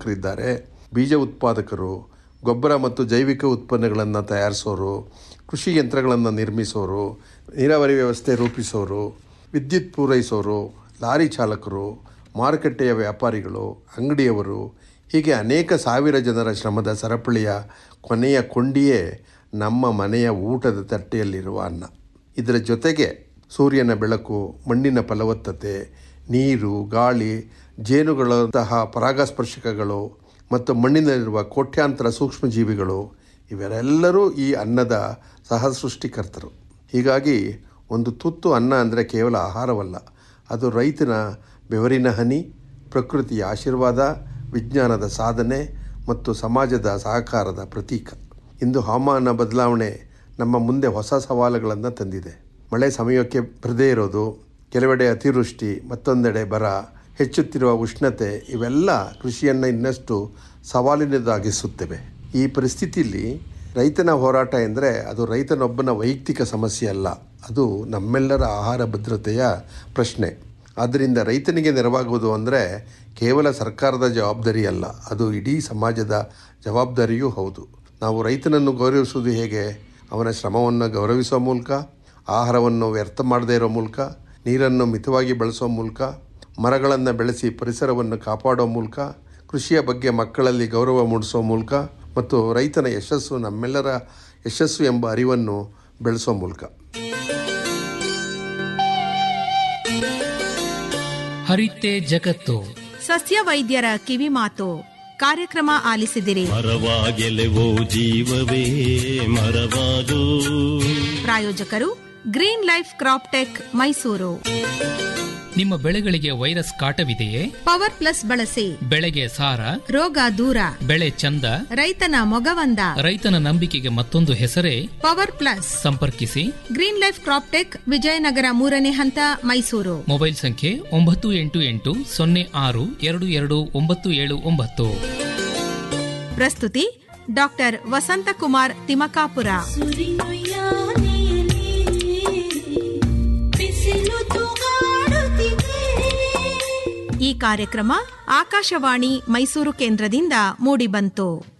ಉತ್ಪಾದಕರಿದ್ದಾರೆ ಬೀಜ ಉತ್ಪಾದಕರು ಗೊಬ್ಬರ ಮತ್ತು ಜೈವಿಕ ಉತ್ಪನ್ನಗಳನ್ನು ತಯಾರಿಸೋರು ಕೃಷಿ ಯಂತ್ರಗಳನ್ನು ನಿರ್ಮಿಸೋರು ನೀರಾವರಿ ವ್ಯವಸ್ಥೆ ರೂಪಿಸೋರು ವಿದ್ಯುತ್ ಪೂರೈಸೋರು ಲಾರಿ ಚಾಲಕರು ಮಾರುಕಟ್ಟೆಯ ವ್ಯಾಪಾರಿಗಳು ಅಂಗಡಿಯವರು ಹೀಗೆ ಅನೇಕ ಸಾವಿರ ಜನರ ಶ್ರಮದ ಸರಪಳಿಯ ಕೊನೆಯ ಕೊಂಡಿಯೇ ನಮ್ಮ ಮನೆಯ ಊಟದ ತಟ್ಟೆಯಲ್ಲಿರುವ ಅನ್ನ ಇದರ ಜೊತೆಗೆ ಸೂರ್ಯನ ಬೆಳಕು ಮಣ್ಣಿನ ಫಲವತ್ತತೆ ನೀರು ಗಾಳಿ ಜೇನುಗಳಂತಹ ಪರಾಗಸ್ಪರ್ಶಕಗಳು ಮತ್ತು ಮಣ್ಣಿನಲ್ಲಿರುವ ಕೋಟ್ಯಾಂತರ ಸೂಕ್ಷ್ಮಜೀವಿಗಳು ಇವರೆಲ್ಲರೂ ಈ ಅನ್ನದ ಸಹ ಸೃಷ್ಟಿಕರ್ತರು ಹೀಗಾಗಿ ಒಂದು ತುತ್ತು ಅನ್ನ ಅಂದರೆ ಕೇವಲ ಆಹಾರವಲ್ಲ ಅದು ರೈತನ ಬೆವರಿನ ಹನಿ ಪ್ರಕೃತಿಯ ಆಶೀರ್ವಾದ ವಿಜ್ಞಾನದ ಸಾಧನೆ ಮತ್ತು ಸಮಾಜದ ಸಹಕಾರದ ಪ್ರತೀಕ ಇಂದು ಹವಾಮಾನ ಬದಲಾವಣೆ ನಮ್ಮ ಮುಂದೆ ಹೊಸ ಸವಾಲುಗಳನ್ನು ತಂದಿದೆ ಮಳೆ ಸಮಯಕ್ಕೆ ಬರದೇ ಇರೋದು ಕೆಲವೆಡೆ ಅತಿವೃಷ್ಟಿ ಮತ್ತೊಂದೆಡೆ ಬರ ಹೆಚ್ಚುತ್ತಿರುವ ಉಷ್ಣತೆ ಇವೆಲ್ಲ ಕೃಷಿಯನ್ನು ಇನ್ನಷ್ಟು ಸವಾಲಿನದಾಗಿಸುತ್ತವೆ ಈ ಪರಿಸ್ಥಿತಿಯಲ್ಲಿ ರೈತನ ಹೋರಾಟ ಎಂದರೆ ಅದು ರೈತನೊಬ್ಬನ ವೈಯಕ್ತಿಕ ಸಮಸ್ಯೆ ಅಲ್ಲ ಅದು ನಮ್ಮೆಲ್ಲರ ಆಹಾರ ಭದ್ರತೆಯ ಪ್ರಶ್ನೆ ಆದ್ದರಿಂದ ರೈತನಿಗೆ ನೆರವಾಗುವುದು ಅಂದರೆ ಕೇವಲ ಸರ್ಕಾರದ ಜವಾಬ್ದಾರಿ ಅಲ್ಲ ಅದು ಇಡೀ ಸಮಾಜದ ಜವಾಬ್ದಾರಿಯೂ ಹೌದು ನಾವು ರೈತನನ್ನು ಗೌರವಿಸುವುದು ಹೇಗೆ ಅವನ ಶ್ರಮವನ್ನು ಗೌರವಿಸುವ ಮೂಲಕ ಆಹಾರವನ್ನು ವ್ಯರ್ಥ ಮಾಡದೇ ಇರೋ ಮೂಲಕ ನೀರನ್ನು ಮಿತವಾಗಿ ಬಳಸೋ ಮೂಲಕ ಮರಗಳನ್ನು ಬೆಳೆಸಿ ಪರಿಸರವನ್ನು ಕಾಪಾಡೋ ಮೂಲಕ ಕೃಷಿಯ ಬಗ್ಗೆ ಮಕ್ಕಳಲ್ಲಿ ಗೌರವ ಮೂಡಿಸೋ ಮೂಲಕ ಮತ್ತು ರೈತನ ಯಶಸ್ಸು ನಮ್ಮೆಲ್ಲರ ಯಶಸ್ಸು ಎಂಬ ಅರಿವನ್ನು ಬೆಳೆಸೋ ಮೂಲಕ ಹರಿತೆ ಜಗತ್ತು ಸಸ್ಯ ವೈದ್ಯರ ಕಿವಿಮಾತು ಕಾರ್ಯಕ್ರಮ ಆಲಿಸಿದಿರಿ ಮರವಾಗೆಲೆವೋ ಜೀವವೇ ಮರವಾದು ಪ್ರಾಯೋಜಕರು Green Life Crop Tech Mysuru ನಿಮ್ಮ ಬೆಳೆಗಳಿಗೆ ವೈರಸ್ ಕಾಟವಿದೆಯೇ ಪವರ್ ಪ್ಲಸ್ ಬಳಸಿ ಬೆಳೆಗೆ ಸಾರ ರೋಗ ದೂರ ಬೆಳೆ ಚಂದ ರೈತನ ಮೊಗವಂದ ರೈತನ ನಂಬಿಕೆಗೆ ಮತ್ತೊಂದು ಹೆಸರೇ ಪವರ್ ಪ್ಲಸ್ ಸಂಪರ್ಕಿಸಿ Green Life Crop Tech Vijayanagara ಮೂರನೇ ಹಂತ ಮೈಸೂರು ಮೊಬೈಲ್ ಸಂಖ್ಯೆ ಒಂಬತ್ತು ಎಂಟು ಎಂಟು ಸೊನ್ನೆ ಆರು ಎರಡು ಎರಡು ಒಂಬತ್ತು ಏಳು ಒಂಬತ್ತು ಪ್ರಸ್ತುತಿ ಡಾಕ್ಟರ್ ವಸಂತಕುಮಾರ್ ತಿಮಕಾಪುರ ಈ ಕಾರ್ಯಕ್ರಮ ಆಕಾಶವಾಣಿ ಮೈಸೂರು ಕೇಂದ್ರದಿಂದ ಮೂಡಿಬಂತು